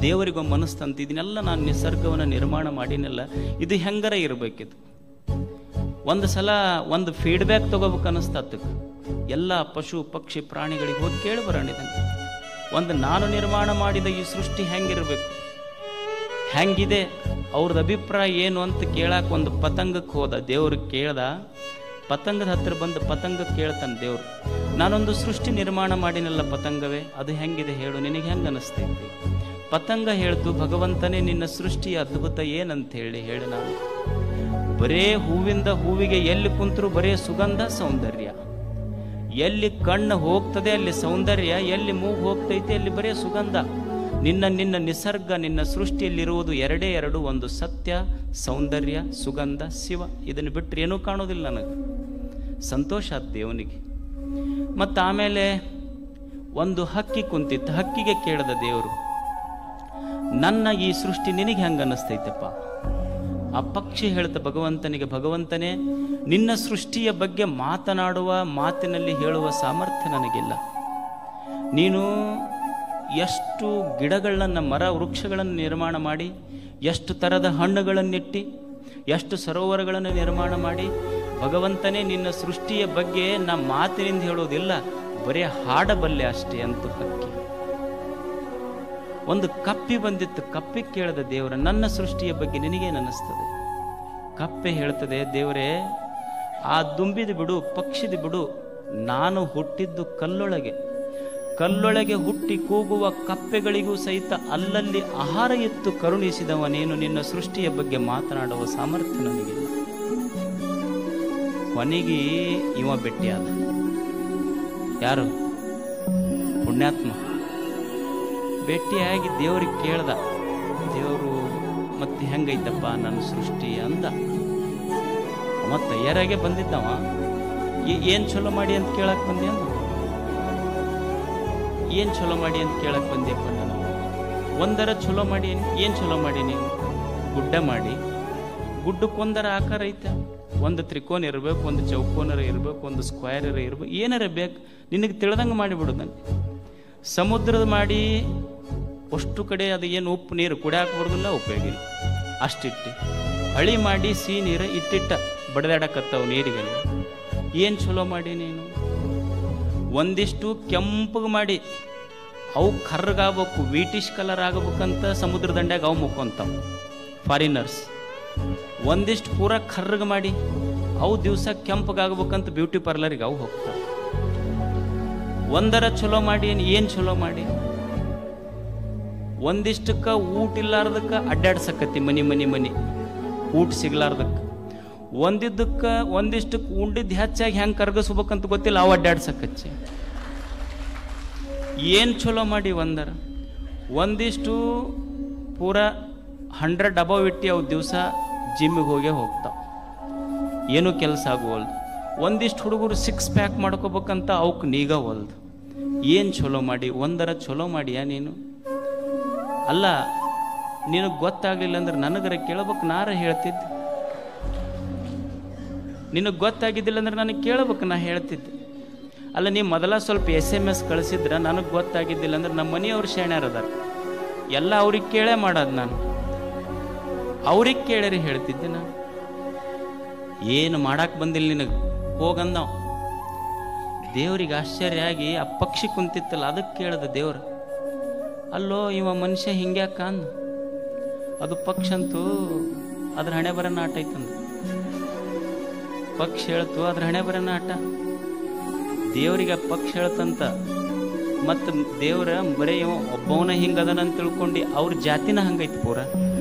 ದೇವರಿಗೊಮ್ಮೆ ಮನಸ್ತಂತ ಇದನ್ನೆಲ್ಲ ನಾನು ನಿಸರ್ಗವನ್ನು ನಿರ್ಮಾಣ ಮಾಡಿನಲ್ಲ ಇದು ಹೆಂಗರ ಇರಬೇಕಿದು ಒಂದು ಸಲ ಒಂದು ಫೀಡ್ಬ್ಯಾಕ್ ತಗೋಬೇಕು ಅನ್ನಿಸ್ತತ್ತಕ್ಕೆ ಎಲ್ಲ ಪಶು ಪಕ್ಷಿ ಪ್ರಾಣಿಗಳಿಗೆ ಹೋಗಿ ಕೇಳಿ ಬರೋಣ ಇದನ್ನು ಒಂದು ನಾನು ನಿರ್ಮಾಣ ಮಾಡಿದ ಈ ಸೃಷ್ಟಿ ಹೆಂಗಿರಬೇಕು ಹೆಂಗಿದೆ ಅವ್ರದ್ದು ಅಭಿಪ್ರಾಯ ಏನು ಅಂತ ಕೇಳಕ್ಕೆ ಒಂದು ಪತಂಗಕ್ಕೆ ಹೋದ ದೇವ್ರು ಕೇಳ್ದ ಪತಂಗದ ಹತ್ರ ಬಂದು ಪತಂಗ ಕೇಳ್ತಾನೆ ದೇವ್ರು ನಾನೊಂದು ಸೃಷ್ಟಿ ನಿರ್ಮಾಣ ಮಾಡಿನಲ್ಲ ಪತಂಗವೇ ಅದು ಹೆಂಗಿದೆ ಹೇಳು ನಿನಗೆ ಹೆಂಗೆ ಅನಿಸ್ತೈತಿ ಪತಂಗ ಹೇಳ್ತು ಭಗವಂತನೇ ನಿನ್ನ ಸೃಷ್ಟಿಯ ಅದ್ಭುತ ಏನಂತ ಹೇಳಿ ಹೇಳಿ ನಾನು ಬರೇ ಹೂವಿಂದ ಹೂವಿಗೆ ಎಲ್ಲಿ ಕುಂತರೂ ಬರೇ ಸುಗಂಧ ಸೌಂದರ್ಯ ಎಲ್ಲಿ ಕಣ್ಣು ಹೋಗ್ತದೆ ಅಲ್ಲಿ ಸೌಂದರ್ಯ ಎಲ್ಲಿ ಮೂಗು ಹೋಗ್ತೈತೆ ಅಲ್ಲಿ ಬರೇ ಸುಗಂಧ ನಿನ್ನ ನಿನ್ನ ನಿಸರ್ಗ ನಿನ್ನ ಸೃಷ್ಟಿಯಲ್ಲಿರುವುದು ಎರಡೇ ಎರಡು ಒಂದು ಸತ್ಯ ಸೌಂದರ್ಯ ಸುಗಂಧ ಶಿವ ಇದನ್ನು ಬಿಟ್ಟರೆ ಏನೂ ಕಾಣೋದಿಲ್ಲ ನನಗೆ ಸಂತೋಷ ಆದ ದೇವನಿಗೆ ಮತ್ತು ಆಮೇಲೆ ಒಂದು ಹಕ್ಕಿ ಕುಂತಿತ್ತು ಹಕ್ಕಿಗೆ ಕೇಳಿದ ದೇವರು ನನ್ನ ಈ ಸೃಷ್ಟಿ ನಿನಗೆ ಹೆಂಗೆ ಅನ್ನಿಸ್ತೈತಪ್ಪ ಆ ಪಕ್ಷಿ ಹೇಳ್ತ ಭಗವಂತನಿಗೆ ಭಗವಂತನೇ ನಿನ್ನ ಸೃಷ್ಟಿಯ ಬಗ್ಗೆ ಮಾತನಾಡುವ ಮಾತಿನಲ್ಲಿ ಹೇಳುವ ಸಾಮರ್ಥ್ಯ ನನಗಿಲ್ಲ ನೀನು ಎಷ್ಟು ಗಿಡಗಳನ್ನ ಮರ ವೃಕ್ಷಗಳನ್ನು ನಿರ್ಮಾಣ ಮಾಡಿ ಎಷ್ಟು ಥರದ ಹಣ್ಣುಗಳನ್ನಿಟ್ಟು ಎಷ್ಟು ಸರೋವರಗಳನ್ನು ನಿರ್ಮಾಣ ಮಾಡಿ ಭಗವಂತನೇ ನಿನ್ನ ಸೃಷ್ಟಿಯ ಬಗ್ಗೆ ನಾ ಮಾತಿನಿಂದ ಹೇಳೋದಿಲ್ಲ ಬರೀ ಹಾಡಬಲ್ಲೆ ಅಷ್ಟೇ ಅಂತ ಹಕ್ಕಿ ಒಂದು ಕಪ್ಪಿ ಬಂದಿತ್ತು ಕಪ್ಪಿ ಕೇಳದ ದೇವರ ನನ್ನ ಸೃಷ್ಟಿಯ ಬಗ್ಗೆ ನಿನಗೇನು ಅನ್ನಿಸ್ತದೆ ಕಪ್ಪೆ ಹೇಳ್ತದೆ ದೇವರೇ ಆ ದುಂಬಿದ ಬಿಡು ಪಕ್ಷಿದ ಬಿಡು ನಾನು ಹುಟ್ಟಿದ್ದು ಕಲ್ಲೊಳಗೆ ಕಲ್ಲೊಳಗೆ ಹುಟ್ಟಿ ಕೂಗುವ ಕಪ್ಪೆಗಳಿಗೂ ಸಹಿತ ಅಲ್ಲಲ್ಲಿ ಆಹಾರ ಎತ್ತು ಕರುಣಿಸಿದವ ನೀನು ನಿನ್ನ ಸೃಷ್ಟಿಯ ಬಗ್ಗೆ ಮಾತನಾಡುವ ಸಾಮರ್ಥ್ಯ ನನಗಿಲ್ಲ ಕೊನೆಗೆ ಇವ ಭೇಟಿಯಾದ ಯಾರು ಪುಣ್ಯಾತ್ಮ ಭೇಟಿಯಾಗಿ ದೇವ್ರಿಗೆ ಕೇಳ್ದ ದೇವರು ಮತ್ತೆ ಹೆಂಗೈತಪ್ಪ ನನ್ನ ಸೃಷ್ಟಿ ಅಂದ ಅವ ತಯಾರಾಗೆ ಬಂದಿದ್ದವ ಏನು ಚಲೋ ಮಾಡಿ ಅಂತ ಕೇಳಕ್ ಬಂದೆ ಅಂದ ಏನು ಚಲೋ ಮಾಡಿ ಅಂತ ಕೇಳಕ್ ಬಂದ್ಯಪ್ಪ ನಾನು ಒಂದರ ಚಲೋ ಮಾಡಿ ಏನು ಚಲೋ ಮಾಡಿ ನೀನು ಗುಡ್ಡ ಮಾಡಿ ಗುಡ್ಡಕ್ಕೊಂದರ ಆಕಾರ ಐತೆ ಒಂದು ತ್ರಿಕೋನ ಇರಬೇಕು ಒಂದು ಚೌಕೋನರ ಇರಬೇಕು ಒಂದು ಸ್ಕ್ವೇರ್ ಇರಬೇಕು ಏನಾರ ಬೇಕು ನಿನಗೆ ತಿಳಿದಂಗೆ ಮಾಡಿಬಿಡು ನನಗೆ ಸಮುದ್ರದ ಮಾಡಿ ಅಷ್ಟು ಕಡೆ ಅದು ಏನು ಉಪ್ಪು ನೀರು ಕುಡಿಯಾಕ ಬರೋದಿಲ್ಲ ಉಪಯೋಗ ಇಲ್ಲ ಅಷ್ಟಿಟ್ಟು ಹಳಿ ಮಾಡಿ ಸಿಹಿ ನೀರು ಇಟ್ಟಿಟ್ಟ ಬಡದಾಡಕತ್ತಾವ ನೀರಿಗೆಲ್ಲ ಏನು ಚಲೋ ಮಾಡಿ ನೀನು ಒಂದಿಷ್ಟು ಕೆಂಪಗೆ ಮಾಡಿ ಅವು ಕರ್ರಗಾಗಬೇಕು ವೀಟಿಶ್ ಕಲರ್ ಆಗಬೇಕಂತ ಸಮುದ್ರ ದಂಡ್ಯಾಗ ಅವು ಮುಕ್ಕೊಂತಾವ ಫಾರಿನರ್ಸ್ ಒಂದಿಷ್ಟು ಪೂರ ಕರ್ರಗೆ ಮಾಡಿ ಅವು ದಿವಸ ಕೆಂಪಗಾಗ್ಬೇಕಂತ ಬ್ಯೂಟಿ ಪಾರ್ಲರಿಗೆ ಅವು ಹೋಗ್ತಾವ ಒಂದರ ಚಲೋ ಮಾಡಿ ಏನು ಚಲೋ ಮಾಡಿ ಒಂದಿಷ್ಟಕ್ಕ ಊಟ ಇಲ್ಲಾರ್ದಕ್ಕ ಅಡ್ಡಾಡ್ಸಕತ್ತಿ ಮನಿ ಮನಿ ಮನಿ ಊಟ ಸಿಗ್ಲಾರ್ದಕ್ಕ ಒಂದಿದ್ದಕ್ಕ ಒಂದಿಷ್ಟಕ್ಕೆ ಉಂಡಿದ್ದು ಹೆಚ್ಚಾಗಿ ಹೆಂಗೆ ಕರ್ಗಿಸ್ಬೇಕಂತ ಗೊತ್ತಿಲ್ಲ ಅವು ಅಡ್ಡಾಡ್ಸಕಚ್ಚಿ ಏನು ಚಲೋ ಮಾಡಿ ಒಂದರ ಒಂದಿಷ್ಟು ಪೂರ ಹಂಡ್ರೆಡ್ ಅಬವ್ ಇಟ್ಟು ಅವು ದಿವಸ ಜಿಮ್ಮಿಗೆ ಹೋಗೇ ಹೋಗ್ತಾವ ಏನೂ ಕೆಲಸ ಆಗುವಲ್ದು ಒಂದಿಷ್ಟು ಹುಡುಗರು ಸಿಕ್ಸ್ ಪ್ಯಾಕ್ ಮಾಡ್ಕೋಬೇಕಂತ ಅವಕ್ಕೆ ನೀಗ ಹೊಲ್ದು ಏನು ಚಲೋ ಮಾಡಿ ಒಂದರ ಚಲೋ ಮಾಡಿಯಾ ನೀನು ಅಲ್ಲ ನಿನಗೆ ಗೊತ್ತಾಗಲಿಲ್ಲ ಅಂದ್ರೆ ನನಗರ ಕೇಳ್ಬೇಕು ನಾರ ಹೇಳ್ತಿದ್ದೆ ನಿನಗೆ ಗೊತ್ತಾಗಿದ್ದಿಲ್ಲ ಅಂದ್ರೆ ನನಗೆ ಕೇಳ್ಬೇಕು ನಾ ಹೇಳ್ತಿದ್ದೆ ಅಲ್ಲ ನೀವು ಮೊದಲ ಸ್ವಲ್ಪ ಎಸ್ ಎಮ್ ಎಸ್ ಕಳಿಸಿದ್ರೆ ನನಗೆ ಗೊತ್ತಾಗಿದ್ದಿಲ್ಲ ಅಂದ್ರೆ ನಮ್ಮ ಮನೆಯವ್ರು ಶಾಣ್ಯಾರ ಅದಾರ ಎಲ್ಲ ಅವ್ರಿಗೆ ಕೇಳೇ ಮಾಡೋದು ನಾನು ಅವ್ರಿಗೆ ಕೇಳರಿ ಹೇಳ್ತಿದ್ದೆ ನಾನು ಏನು ಮಾಡಕ್ಕೆ ಬಂದಿಲ್ಲ ನಿನಗೆ ಹೋಗಂದ ದೇವ್ರಿಗೆ ಆಶ್ಚರ್ಯ ಆಗಿ ಆ ಪಕ್ಷಿ ಕುಂತಿತ್ತಲ್ಲ ಅದಕ್ಕೆ ಕೇಳ್ದ ದೇವ್ರು ಅಲ್ಲೋ ಇವ ಮನುಷ್ಯ ಹಿಂಗ್ಯಾಕ ಅಂದ ಅದು ಪಕ್ಷ ಅಂತೂ ಅದ್ರ ಹಣೆ ಬರ ನಾಟ ಐತಂದ ಪಕ್ಷ ಹೇಳ್ತು ಅದ್ರ ಹಣೆ ಬರ ನಾಟ ದೇವರಿಗೆ ಪಕ್ಷ ಹೇಳ್ತಂತ ಮತ್ತು ದೇವ್ರ ಬರೀ ಇವ ಒಬ್ಬವನ ಹಿಂಗದನ ಅಂತ ತಿಳ್ಕೊಂಡು ಅವ್ರ ಜಾತಿನ ಹಂಗೈತಿ ಪೂರ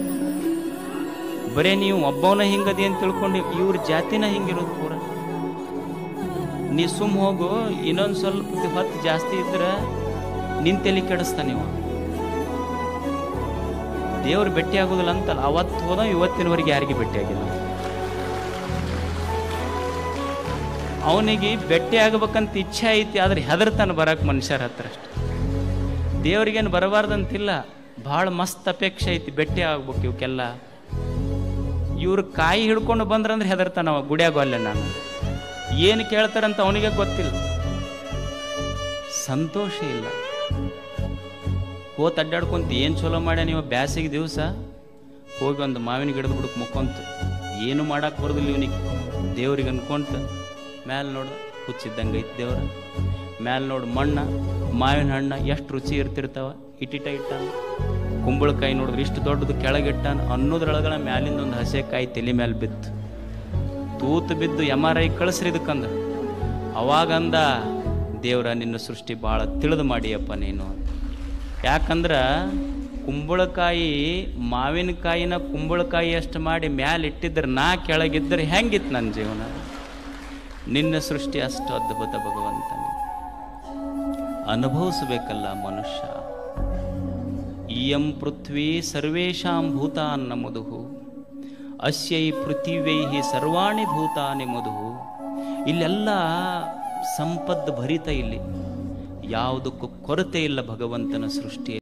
ಬರೇ ನೀವು ಒಬ್ಬವನ ಹಿಂಗದಿ ಅಂತ ತಿಳ್ಕೊಂಡು ಇವ್ರ ಜಾತಿನ ಹಿಂಗಿರೋದು ಪೂರ ನೀ ಸುಮ್ ಹೋಗು ಇನ್ನೊಂದು ಸ್ವಲ್ಪ ಹೊತ್ತು ಜಾಸ್ತಿ ಇದ್ರೆ ನಿಂತೆಲಿ ಕೆಡಿಸ್ತಾನೆ ಇವ ದೇವ್ರು ಭೇಟಿ ಆಗೋದಿಲ್ಲ ಅಂತಲ್ಲ ಅವತ್ತು ಹೋದ ಇವತ್ತಿನವರೆಗೆ ಯಾರಿಗೆ ಭೇಟಿ ಆಗಿಲ್ಲ ಅವನಿಗೆ ಭೇಟಿ ಆಗಬೇಕಂತ ಇಚ್ಛೆ ಐತಿ ಆದ್ರೆ ಹೆದರ್ತಾನೆ ಬರಕ್ಕೆ ಮನುಷ್ಯರ ಹತ್ರ ಅಷ್ಟೆ ದೇವ್ರಿಗೇನು ಬರಬಾರ್ದಂತಿಲ್ಲ ಭಾಳ ಮಸ್ತ್ ಅಪೇಕ್ಷೆ ಐತಿ ಭೇಟಿ ಆಗ್ಬೇಕು ಇವಕ್ಕೆಲ್ಲ ಇವ್ರು ಕಾಯಿ ಹಿಡ್ಕೊಂಡು ಬಂದ್ರಂದ್ರೆ ಹೆದರ್ತಾನವ ಗುಡಿಯಾಗ ಅಲ್ಲೇ ನಾನು ಏನು ಕೇಳ್ತಾರಂತ ಅವನಿಗೆ ಗೊತ್ತಿಲ್ಲ ಸಂತೋಷ ಇಲ್ಲ ಹೋತ್ ಅಡ್ಡಾಡ್ಕೊಂತ ಏನು ಚಲೋ ಮಾಡ್ಯ ನೀವು ಬ್ಯಾಸಿಗೆ ದಿವಸ ಹೋಗಿ ಒಂದು ಮಾವಿನ ಗಿಡದ ಬುಡಕ್ಕೆ ಮುಕ್ಕೊಂತ ಏನು ಮಾಡಕ್ಕೆ ಬರೋದಿಲ್ಲ ಇವನಿಗೆ ದೇವ್ರಿಗೆ ಅನ್ಕೊಂತ ಮ್ಯಾಲೆ ನೋಡು ಹುಚ್ಚಿದ್ದಂಗೆ ಐತಿ ದೇವ್ರ ಮ್ಯಾಲೆ ನೋಡು ಮಣ್ಣ ಮಾವಿನ ಹಣ್ಣು ಎಷ್ಟು ರುಚಿ ಇರ್ತಿರ್ತಾವ ಇಟ್ಟಿಟ ಇಟ್ಟಾನ ಕುಂಬಳಕಾಯಿ ನೋಡಿದ್ರೆ ಇಷ್ಟು ದೊಡ್ಡದು ಕೆಳಗಿಟ್ಟಾನ ಅನ್ನೋದ್ರೊಳಗನ ಮ್ಯಾಲಿಂದ ಒಂದು ಹಸೆಕಾಯಿ ತಲೆ ಮೇಲೆ ಬಿತ್ತು ತೂತು ಬಿದ್ದು ಎಮ್ ಆರ್ ಐ ಕಳಿಸ್ರಿ ಇದಕ್ಕಂದ ಅವಾಗಂದ ದೇವ್ರ ನಿನ್ನ ಸೃಷ್ಟಿ ಭಾಳ ತಿಳಿದು ಮಾಡಿಯಪ್ಪ ನೀನು ಯಾಕಂದ್ರ ಕುಂಬಳಕಾಯಿ ಮಾವಿನಕಾಯಿನ ಕುಂಬಳಕಾಯಿ ಅಷ್ಟು ಮಾಡಿ ಮ್ಯಾಲೆ ಇಟ್ಟಿದ್ರೆ ನಾ ಕೆಳಗಿದ್ದರೆ ಹೆಂಗಿತ್ತು ನನ್ನ ಜೀವನ ನಿನ್ನ ಸೃಷ್ಟಿ ಅಷ್ಟು ಅದ್ಭುತ ಭಗವಂತನ ಅನುಭವಿಸಬೇಕಲ್ಲ ಮನುಷ್ಯ ಇಯಂ ಪೃಥ್ವಿ ಸರ್ವೇಷಾಂ ಭೂತಾನ್ನ ಮಧು ಅಸ್ಯೈ ಪೃಥಿವೈ ಸರ್ವಾಣಿ ಭೂತಾನಿ ಮಧು ಇಲ್ಲೆಲ್ಲ ಸಂಪದ್ ಭರಿತ ಇಲ್ಲಿ ಯಾವುದಕ್ಕೂ ಕೊರತೆ ಇಲ್ಲ ಭಗವಂತನ ಸೃಷ್ಟಿ